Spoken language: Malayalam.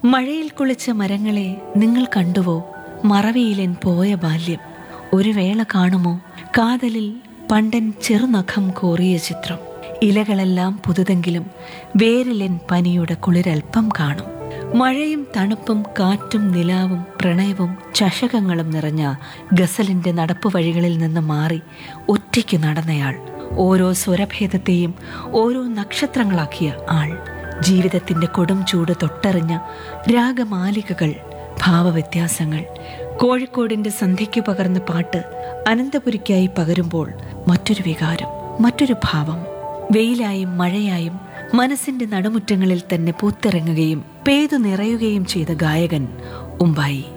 മഴയിൽ കുളിച്ച മരങ്ങളെ നിങ്ങൾ കണ്ടുവോ മറവിയിലെൻ പോയ ബാല്യം ഒരു വേള കാണുമോ കാതലിൽ പണ്ടൻ ചെറുനഖം കോറിയ ചിത്രം ഇലകളെല്ലാം പുതുതെങ്കിലും വേരിലെൻ പനിയുടെ കുളിരൽപ്പം കാണും മഴയും തണുപ്പും കാറ്റും നിലാവും പ്രണയവും ചഷകങ്ങളും നിറഞ്ഞ ഗസലിന്റെ നടപ്പു വഴികളിൽ നിന്ന് മാറി ഒറ്റയ്ക്ക് നടന്നയാൾ ഓരോ സ്വരഭേദത്തെയും ഓരോ നക്ഷത്രങ്ങളാക്കിയ ആൾ ജീവിതത്തിന്റെ കൊടും ചൂട് തൊട്ടറിഞ്ഞ രാഗമാലികകൾ ഭാവവ്യത്യാസങ്ങൾ കോഴിക്കോടിന്റെ സന്ധ്യയ്ക്കു പകർന്ന പാട്ട് അനന്തപുരിക്കായി പകരുമ്പോൾ മറ്റൊരു വികാരം മറ്റൊരു ഭാവം വെയിലായും മഴയായും മനസ്സിന്റെ നടുമുറ്റങ്ങളിൽ തന്നെ പൂത്തിറങ്ങുകയും പെയ്തു നിറയുകയും ചെയ്ത ഗായകൻ ഉമ്പായി